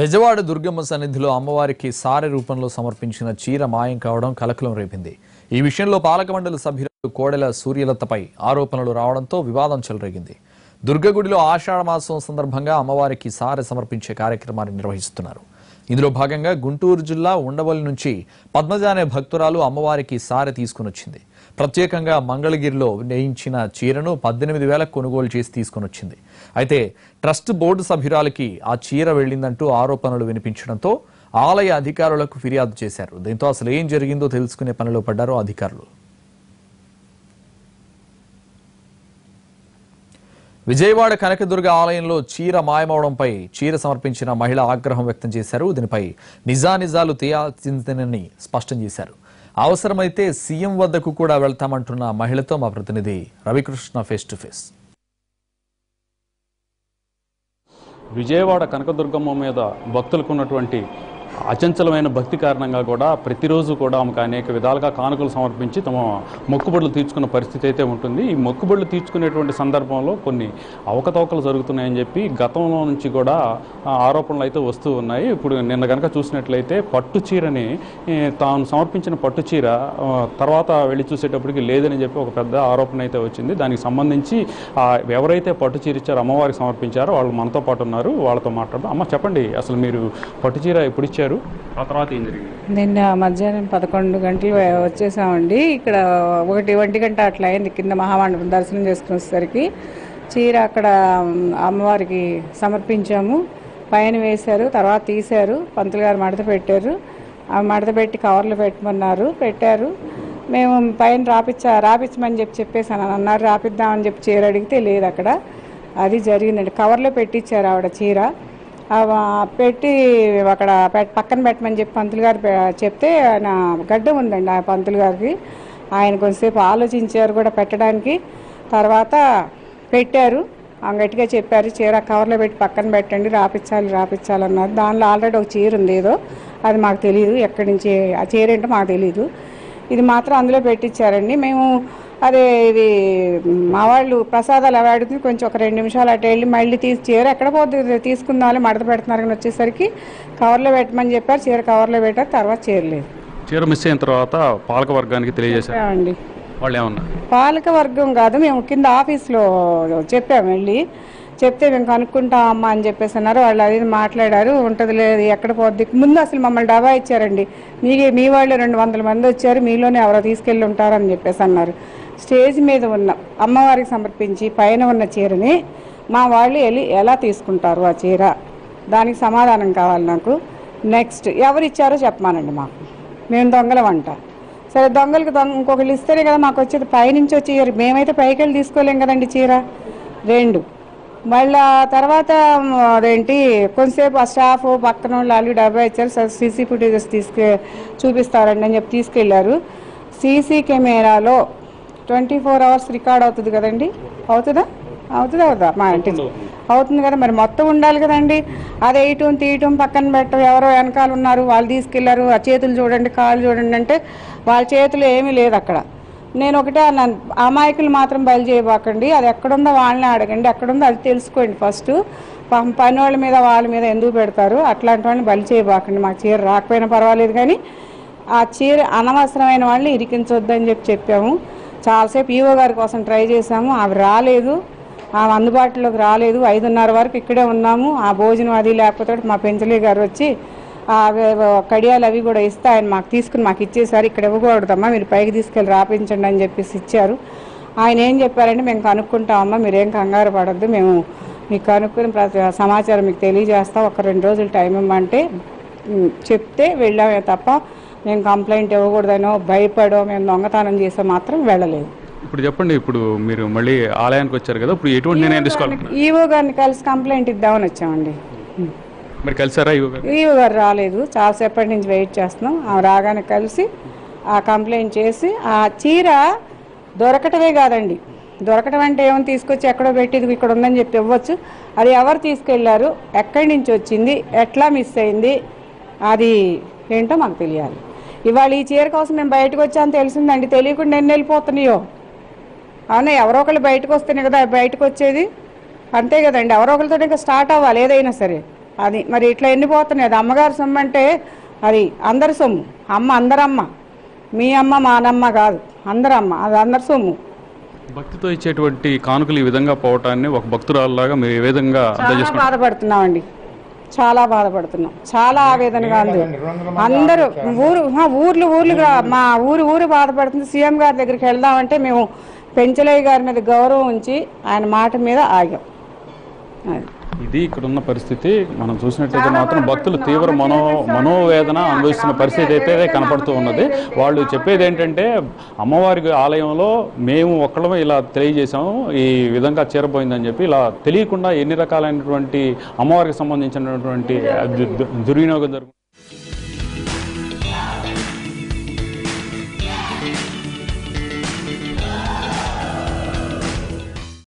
బెజవాడ దుర్గమ్మ సన్నిధిలో అమ్మవారికి సారె రూపంలో సమర్పించిన చీర మాయం కావడం కలకలం రేపింది ఈ విషయంలో పాలక మండలి సభ్యులు కోడెల సూర్యలతపై ఆరోపణలు రావడంతో వివాదం చెలరేగింది దుర్గగుడిలో ఆషాఢ మాసం సందర్భంగా అమ్మవారికి సారె సమర్పించే కార్యక్రమాన్ని నిర్వహిస్తున్నారు ఇందులో భాగంగా గుంటూరు జిల్లా ఉండవల్లి నుంచి పద్మజ అనే భక్తురాలు అమ్మవారికి సారె తీసుకుని వచ్చింది ప్రత్యేకంగా మంగళగిరిలో నేయించిన చీరను పద్దెనిమిది వేలకు కొనుగోలు చేసి తీసుకుని వచ్చింది అయితే ట్రస్ట్ బోర్డు సభ్యురాలికి ఆ చీర వెళ్ళిందంటూ ఆరోపణలు వినిపించడంతో ఆలయ అధికారులకు ఫిర్యాదు చేశారు దీంతో అసలు ఏం జరిగిందో తెలుసుకునే పనిలో పడ్డారు అధికారులు విజయవాడ కనకదుర్గ ఆలయంలో చీర మాయమవడంపై చీర సమర్పించిన మహిళ ఆగ్రహం వ్యక్తం చేశారు దీనిపై నిజానిజాలు తీయాల్సిందేనని స్పష్టం చేశారు అవసరమైతే సీఎం వద్దకు కూడా వెళ్తామంటున్న మహిళతో మా ప్రతినిధి Ravikrishna face to face Vijayawada Kanakadurgamma మీద భక్తులకు ఉన్నటువంటి అచంచలమైన భక్తి కారణంగా కూడా ప్రతిరోజు కూడా ఆమెకు అనేక విధాలుగా కానుకలు సమర్పించి తమ మొక్కుబడులు తీర్చుకున్న పరిస్థితి అయితే ఉంటుంది ఈ మొక్కుబడులు తీర్చుకునేటువంటి సందర్భంలో కొన్ని అవకతవకలు జరుగుతున్నాయని చెప్పి గతంలో నుంచి కూడా ఆ, ఆరోపణలు అయితే వస్తూ ఉన్నాయి ఇప్పుడు నిన్న కనుక చూసినట్లయితే పట్టు చీరని ఏ, తాను సమర్పించిన పట్టు చీర ఆ, తర్వాత వెళ్ళి చూసేటప్పటికి లేదని చెప్పి ఒక పెద్ద ఆరోపణ అయితే వచ్చింది దానికి సంబంధించి ఆ, ఎవరైతే పట్టు చీర ఇచ్చారో అమ్మవారికి సమర్పించారో వాళ్ళు మనతో పాటు ఉన్నారు వాళ్ళతో మాట్లాడదాం అమ్మ చెప్పండి అసలు మీరు పట్టు చీర ఎప్పుడు ఇచ్చారు ఆ తర్వాత ఏం జరిగింది నిన్న మధ్యాహ్నం పదకొండు గంటలు వచ్చేసామండి ఇక్కడ ఒకటి ఒంటి గంట అట్లా అయింది కింద మహామండపం దర్శనం చేసుకుని వచ్చేసరికి చీర అక్కడ అమ్మవారికి సమర్పించాము పైన వేశారు తర్వాత తీశారు పంతులు గారు మడత పెట్టారు ఆ మడత పెట్టి కవర్లు పెట్టమన్నారు పెట్టారు మేము పైన రాపిచ్చా రాపిచ్చమని చెప్పి చెప్పేసాను అన్నారు రాపిద్దామని చెప్పి చీర అడిగితే లేదు అక్కడ అది జరిగిందండి కవర్లో పెట్టించారు ఆవిడ చీర అవ పెట్టి అక్కడ పెట్- పక్కన పెట్టమని చెప్పి పంతులు గారు పె- చెప్తే ఆయన గడ్డం ఉందండి ఆ పంతులు గారికి ఆయన కొంతసేపు ఆలోచించారు కూడా పెట్టడానికి తర్వాత పెట్టారు ఆ గట్టిగా చెప్పారు చీర కవర్లో పెట్టి పక్కన పెట్టండి రాపించాలి రాపించాలన్నారు దానిలో ఆల్రెడీ ఒక చీర ఉంది ఏదో అది మాకు తెలియదు ఎక్కడి నుంచి ఆ చీర ఏంటో మాకు తెలియదు ఇది మాత్రం అందులో పెట్టించారండి మేము అదే ఇది మా వాళ్ళు ప్రసాదాలు అవి అడుగుతుంది కొంచెం ఒక రెండు నిమిషాలు అటు వెళ్ళి మళ్ళీ తీసి చీర ఎక్కడ పోతుంది తీసుకుందామని మడత పెడుతున్నారు కానీ వచ్చేసరికి కవర్లో పెట్టమని చెప్పారు చీర కవర్లో పెట్టారు తర్వాత చీర లేదు చీర మిస్ అయిన తర్వాత పాలక వర్గానికి తెలియజేశారు చెప్పామండి వాళ్ళు ఏమన్నారు పాలక వర్గం కాదు మేము కింద ఆఫీస్లో చెప్పాము వెళ్ళి చెప్తే మేము కనుక్కుంటాం అమ్మా అని చెప్పేసి అన్నారు వాళ్ళు అది ఇది మాట్లాడారు ఉంటుంది లేదు ఎక్కడ పోద్ది ముందు అసలు మమ్మల్ని డబ్బా ఇచ్చారండి మీ మీ వాళ్ళు రెండు వందల మంది వచ్చారు మీలోనే ఎవరో తీసుకెళ్ళి ఉంటారని చెప్పేసి అన్నారు స్టేజ్ మీద ఉన్న అమ్మవారికి సమర్పించి పైన ఉన్న చీరని మా వాళ్ళు వెళ్ళి ఎలా తీసుకుంటారు ఆ చీర దానికి సమాధానం కావాలి నాకు నెక్స్ట్ ఎవరు ఇచ్చారో చెప్పమానండి మాకు మేము దొంగలం అంట సరే దొంగలకి దొంగ ఇంకొకళ్ళు ఇస్తేనే కదా మాకు వచ్చేది పైనుంచి వచ్చి చీర మేమైతే పైకి వెళ్ళి తీసుకోలేం కదండి చీర రెండు మళ్ళా తర్వాత మ్, అదేంటి కొంతసేపు ఆ స్టాఫ్ పక్కన వాళ్ళు వాళ్ళు డబ్బా ఇచ్చారు సరే సీసీ ఫుటేజెస్ తీసుకే చూపిస్తారండి అని చెప్పి తీసుకెళ్లారు సీసీ కెమెరాలో ట్వంటీ ఫోర్ అవర్స్ రికార్డ్ అవుతుంది కదండి అవుతుందా అవుతుందా అవుదా మా ఇంటి అవుతుంది కదా మరి మొత్తం ఉండాలి కదండి అది వేయటం తీయటం పక్కన పెట్టడం ఎవరో వెనకాల ఉన్నారు వాళ్ళు తీసుకెళ్లారు ఆ చేతులు చూడండి కాళ్ళు చూడండి అంటే వాళ్ళ చేతులు ఏమీ లేదు అక్కడ నేను ఒకటే అన్నాను అమాయకులు మాత్రం బయలు చేయబాకండి అది ఎక్కడుందో వాళ్ళని అడగండి ఎక్కడుందో అది తెలుసుకోండి ఫస్ట్ పాపం పని వాళ్ళ మీద వాళ్ళ మీద ఎందుకు పెడతారు అట్లాంటి వాళ్ళని బలి చేయబాకండి మాకు చీర రాకపోయినా పర్వాలేదు కానీ ఆ చీర అనవసరమైన వాళ్ళని ఇరికించొద్దని చెప్పి చెప్పాము చాలాసేపు ఈవో గారి కోసం ట్రై చేశాము అవి రాలేదు ఆమె అందుబాటులోకి రాలేదు ఐదున్నర వరకు ఇక్కడే ఉన్నాము ఆ భోజనం అది లేకపోతే మా పెంచలే గారు వచ్చి ఆ వే- వే- కడియాలు అవి కూడా ఇస్తే ఆయన మాకు తీసుకుని మాకు ఇచ్చేసారు ఇక్కడ ఇవ్వకూడదమ్మా మీరు పైకి తీసుకెళ్ళి రాపించండి అని చెప్పేసి ఇచ్చారు ఆయన ఏం చెప్పారంటే మేము కనుక్కుంటామమ్మా మీరేం కంగారు పడద్దు మేము మీకు కనుక్కుని ప్రతి సమాచారం మీకు తెలియజేస్తాం ఒక రెండు రోజులు టైం ఇవ్వమంటే ఉమ్, చెప్తే వెళ్ళామే తప్ప మేము కంప్లైంట్ ఇవ్వకూడదనో భయపడో మేము దొంగతనం చేసో మాత్రం వెళ్ళలేదు ఇప్పుడు చెప్పండి ఇప్పుడు మీరు మళ్ళీ ఆలయానికి వచ్చారు కదా ఇప్పుడు ఎటువంటి నిర్ణయం తీసుకోవాలి ఈవో గారిని కలిసి కంప్లైంట్ ఇద్దామని వచ్చామండి మరి కలిసారా ఇవ్వ గారు? ఈవో గారు రాలేదు చాలాసేపటి నుంచి వెయిట్ చేస్తున్నాం ఆమె రాగానే కలిసి ఆ కంప్లైంట్ చేసి ఆ చీర దొరకటమే కాదండి దొరకటం అంటే ఏమని తీసుకొచ్చి ఎక్కడో పెట్టి ఇది ఇక్కడ ఉందని చెప్పి ఇవ్వచ్చు అది ఎవరు తీసుకెళ్లారు ఎక్కడి నుంచి వచ్చింది ఎట్లా మిస్ అయింది అది ఏంటో మాకు తెలియాలి ఇవాళ ఈ చీర కోసం మేము బయటకు వచ్చామని తెలిసిందండి తెలియకుండా ఎన్ని వెళ్ళిపోతున్నాయో అవునా ఎవరో ఒకళ్ళు బయటకు వస్తేనే కదా బయటకు వచ్చేది అంతే కదండి ఎవరో ఒకరితో ఇంకా స్టార్ట్ అవ్వాలి ఏదైనా సరే అది మరి ఇట్లా ఎండిపోతున్నాయి అది అమ్మగారి సొమ్ము అంటే అది అందరి సొమ్ము అమ్మ అందరమ్మ మీ అమ్మ మా అమ్మ కాదు అందరమ్మ అది అందరి సొమ్ము భక్తితో ఇచ్చేటువంటి కానుకలు ఈ విధంగా పోవటాన్ని ఒక భక్తురాల్లాగా మీరు ఏ విధంగా అర్థం చాలా చేసుకుంటారు బాధపడుతున్నామండి చాలా బాధపడుతున్నాం చాలా ఆవేదనగా ఉంది అందరూ ఊరు ఆ, ఊర్లు ఊర్లుగా మా ఊరు ఊరు బాధపడుతుంది సీఎం గారి దగ్గరికి వెళ్దామంటే మేము పెంచలయ్య గారి మీద గౌరవం ఉంచి ఆయన మాట మీద ఆగాం అది. ఇది ఇక్కడ ఉన్న పరిస్థితి మనం చూసినట్లయితే మాత్రం భక్తులు తీవ్ర మనో మనోవేదన అనుభవిస్తున్న పరిస్థితి అయితే కనపడుతూ ఉన్నది వాళ్ళు చెప్పేది ఏంటంటే అమ్మవారి ఆలయంలో మేము ఒక్కడమే ఇలా తెలియజేసాము ఈ విధంగా చేరబోయిందని చెప్పి ఇలా తెలియకుండా ఎన్ని రకాలైనటువంటి అమ్మవారికి సంబంధించినటువంటి దు- దు- దుర్వినియోగం జరుగుతుంది